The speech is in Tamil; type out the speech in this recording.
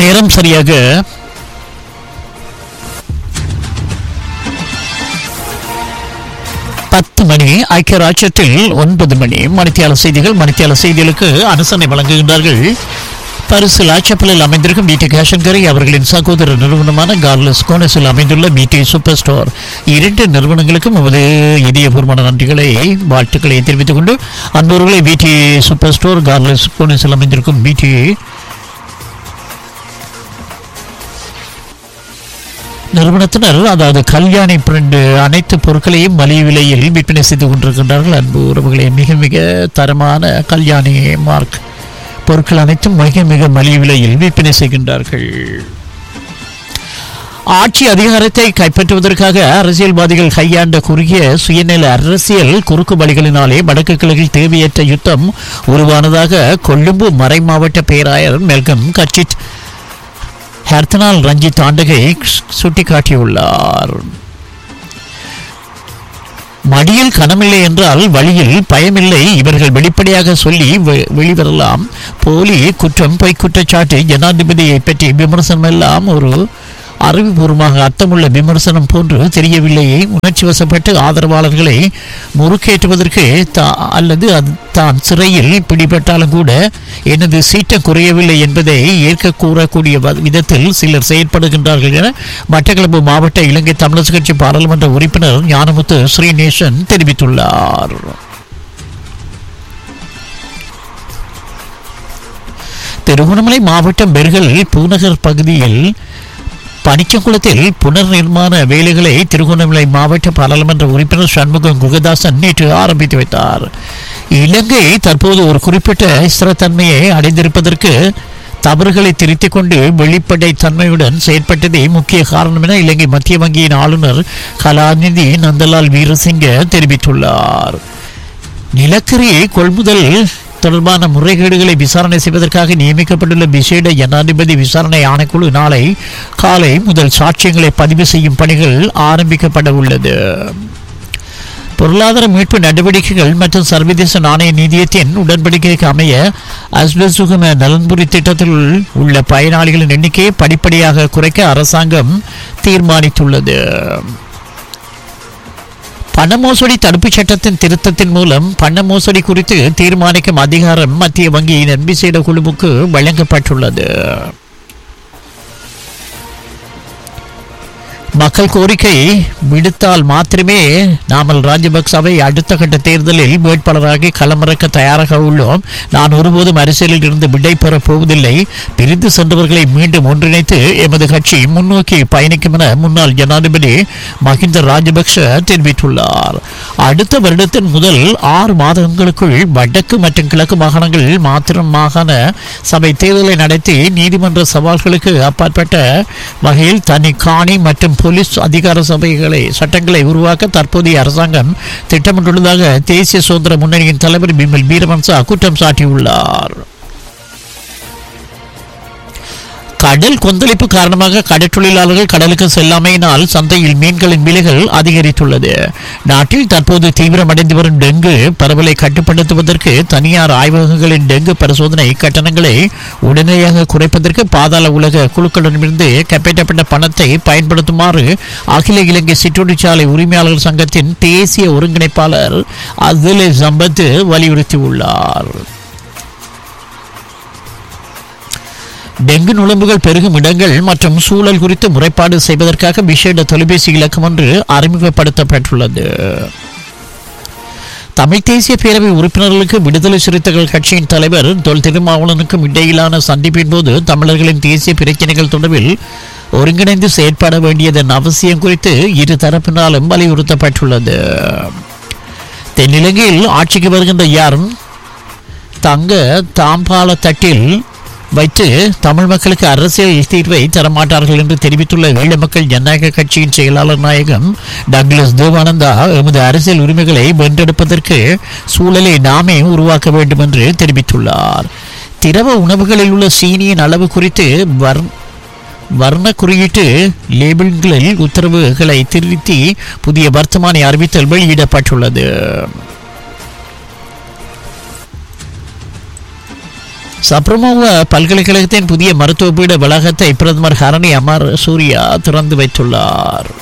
நேரம் சரியாக பத்து மணி ஐக்கிய ராஜ்யத்தில் ஒன்பது மணி மணித்தியால செய்திகள் மணித்தியால செய்திகளுக்கு அனுசரணை வழங்குகின்றார்கள் பரிசு லாச்சப்பலில் அமைந்திருக்கும் பிடி கேஷன்கரை அவர்களின் சகோதர நிறுவனமான கார்லஸ் கோனஸில் அமைந்துள்ள பிடி சூப்பர் ஸ்டோர் இரண்டு நிறுவனங்களுக்கும் நமது இதயபூர்வமான நன்றிகளை வாழ்த்துக்களை தெரிவித்துக் கொண்டு அன்பர்களை பிடி சூப்பர் ஸ்டோர் கார்லஸ் கோனஸில் அமைந்திருக்கும் பிடி நிறுவனத்தினர் அதாவது கல்யாணி பிரிண்ட் அனைத்து பொருட்களையும் மலிவு விலையில் விற்பனை செய்து கொண்டிருக்கின்றார்கள் அன்பு உறவுகளே மிக மிக தரமான கல்யாணி மார்க் பொருட்கள் அனைத்தும் மிக மிக மலிவு விலையில் விற்பனை செய்கின்றார்கள் ஆட்சி அதிகாரத்தை கைப்பற்றுவதற்காக அரசியல்வாதிகள் கையாண்ட குறுகிய சுயநல அரசியல் குறுக்கு வழிகளினாலே வடக்கு கிழக்கில் தேவையற்ற யுத்தம் உருவானதாக கொழும்பு மறைமாவட்ட பேராயர் மெல்கம் கட்சித் ஹர்த்தனால் ரஞ்சித் ஆண்டகை சுட்டிக்காட்டியுள்ளார் மடியில் கனமில்லை என்றால் வழியில் பயமில்லை இவர்கள் வெளிப்படையாக சொல்லி வெ- வெளிவரலாம் போலி குற்றம் பொய் குற்றச்சாட்டு ஜனாதிபதியை பற்றி விமர்சனம் எல்லாம் ஒரு அறிவுபூர்வமாக அர்த்தமுள்ள விமர்சனம் போன்று தெரியவில்லையே உணர்ச்சி வசப்பட்டு ஆதரவாளர்களை முறுக்கேற்றுவதற்கு தா- அல்லது அது தான் சிறையில் பிடிபட்டாலும் கூட எனது சீட்டம் குறையவில்லை என்பதை ஏற்க கூறக்கூடிய வ- விதத்தில் சிலர் செயற்படுகின்றார்கள் என மட்டக்களப்பு மாவட்ட இலங்கை தமிழரசு கட்சி பாராளுமன்ற உறுப்பினர் ஞானமுத்து ஸ்ரீநேசன் தெரிவித்துள்ளார் திருகோணமலை மாவட்டம் பெருகல் பூநகர் பகுதியில் பனிச்சங்குளத்தில் புனர் நிர்மாண வேலைகளை திருகோணமலை மாவட்ட பாராளுமன்ற உறுப்பினர் சண்முகம் குகதாசன் நேற்று ஆரம்பித்து வைத்தார் இலங்கை தற்போது ஒரு குறிப்பிட்ட ஸ்திரத்தன்மையை அடைந்திருப்பதற்கு தவறுகளை திருத்திக் கொண்டு வெளிப்படை தன்மையுடன் செயற்பட்டதே முக்கிய காரணம் என இலங்கை மத்திய வங்கியின் ஆளுநர் கலாநிதி நந்தலால் வீரசிங்க தெரிவித்துள்ளார் நிலக்கரி கொள்முதல் தொடர்பான முறைகேடுகளை விசாரணை செய்வதற்காக நியமிக்கப்பட்டுள்ள விசேட ஜனாதிபதி விசாரணை ஆணைக்குழு நாளை காலை முதல் சாட்சியங்களை பதிவு செய்யும் பணிகள் ஆரம்பிக்கப்பட உள்ளது பொருளாதார மீட்பு நடவடிக்கைகள் மற்றும் சர்வதேச நாணய நிதியத்தின் உடன்படிக்கைக்கு அமைய அஸ்வசுகம நலன்புரி திட்டத்தில் உள்ள பயனாளிகளின் எண்ணிக்கையை படிப்படியாக குறைக்க அரசாங்கம் தீர்மானித்துள்ளது பண மோசடி தடுப்புச் சட்டத்தின் திருத்தத்தின் மூலம் பண மோசடி குறித்து தீர்மானிக்கும் அதிகாரம் மத்திய வங்கியின் விசேட குழுவுக்கு வழங்கப்பட்டுள்ளது மக்கள் கோரிக்கை விடுத்தால் மாத்திரமே நாமல் ராஜபக்சவை அடுத்த கட்ட தேர்தலில் வேட்பாளராகி களமிறக்க தயாராக உள்ளோம் நான் ஒருபோதும் அரசியலில் இருந்து விடை பெறப் போவதில்லை பிரிந்து சென்றவர்களை மீண்டும் ஒன்றிணைத்து எமது கட்சி முன்னோக்கி பயணிக்கும் என முன்னாள் ஜனாதிபதி மஹிந்த ராஜபக்ஷ தெரிவித்துள்ளார் அடுத்த வருடத்தின் முதல் ஆறு மாதங்களுக்குள் வடக்கு மற்றும் கிழக்கு மாகாணங்களில் மாத்திரம் மாகாண சபை தேர்தலை நடத்தி நீதிமன்ற சவால்களுக்கு அப்பாற்பட்ட வகையில் தனி காணி மற்றும் போலீஸ் அதிகார சபைகளை சட்டங்களை உருவாக்க தற்போதைய அரசாங்கம் திட்டமிட்டுள்ளதாக தேசிய சுதந்திர முன்னணியின் தலைவர் பிமல் வீரவன்சா குற்றம் சாட்டியுள்ளார் கடல் கொந்தளிப்பு காரணமாக கடற்றொழிலாளர்கள் கடலுக்கு செல்லாமையினால் சந்தையில் மீன்களின் விலைகள் அதிகரித்துள்ளது நாட்டில் தற்போது தீவிரமடைந்து வரும் டெங்கு பரவலை கட்டுப்படுத்துவதற்கு தனியார் ஆய்வகங்களின் டெங்கு பரிசோதனை கட்டணங்களை உடனடியாக குறைப்பதற்கு பாதாள உலக குழுக்களிடமிருந்து கைப்பற்றப்பட்ட பணத்தை பயன்படுத்துமாறு அகில இலங்கை சிற்றுண்டிச்சாலை உரிமையாளர்கள் சங்கத்தின் தேசிய ஒருங்கிணைப்பாளர் அதுலை சம்பத் வலியுறுத்தியுள்ளார் டெங்கு நுழம்புகள் பெருகும் இடங்கள் மற்றும் சூழல் குறித்து முறைப்பாடு செய்வதற்காக விசேட தொலைபேசி இலக்கம் ஒன்று அறிமுகப்படுத்தப்பட்டுள்ளது தமிழ் தேசிய பேரவை உறுப்பினர்களுக்கு விடுதலை சிறுத்தைகள் கட்சியின் தலைவர் தொல் திருமாவளனுக்கும் இடையிலான சந்திப்பின் போது தமிழர்களின் தேசிய பிரச்சினைகள் தொடர்பில் ஒருங்கிணைந்து செயற்பட வேண்டியதன் அவசியம் குறித்து இரு தரப்பினாலும் வலியுறுத்தப்பட்டுள்ளது தென்னிலங்கையில் ஆட்சிக்கு வருகின்ற யாரும் தங்க தாம்பால தட்டில் வைத்து தமிழ் மக்களுக்கு அரசியல் தீர்வை தரமாட்டார்கள் என்று தெரிவித்துள்ள ஈழ மக்கள் ஜனநாயக கட்சியின் செயலாளர் நாயகம் டக்ளஸ் தேவானந்தா எமது அரசியல் உரிமைகளை வென்றெடுப்பதற்கு சூழலை நாமே உருவாக்க வேண்டும் என்று தெரிவித்துள்ளார் திரவ உணவுகளில் உள்ள சீனியின் அளவு குறித்து வர் வர்ண குறியீட்டு லேபிள்களில் உத்தரவுகளை திருத்தி புதிய வர்த்தமானி அறிவித்தல் வெளியிடப்பட்டுள்ளது சப்ரமோவ பல்கலைக்கழகத்தின் புதிய மருத்துவ பீட வளாகத்தை பிரதமர் ஹரணி அமர் சூர்யா திறந்து வைத்துள்ளார்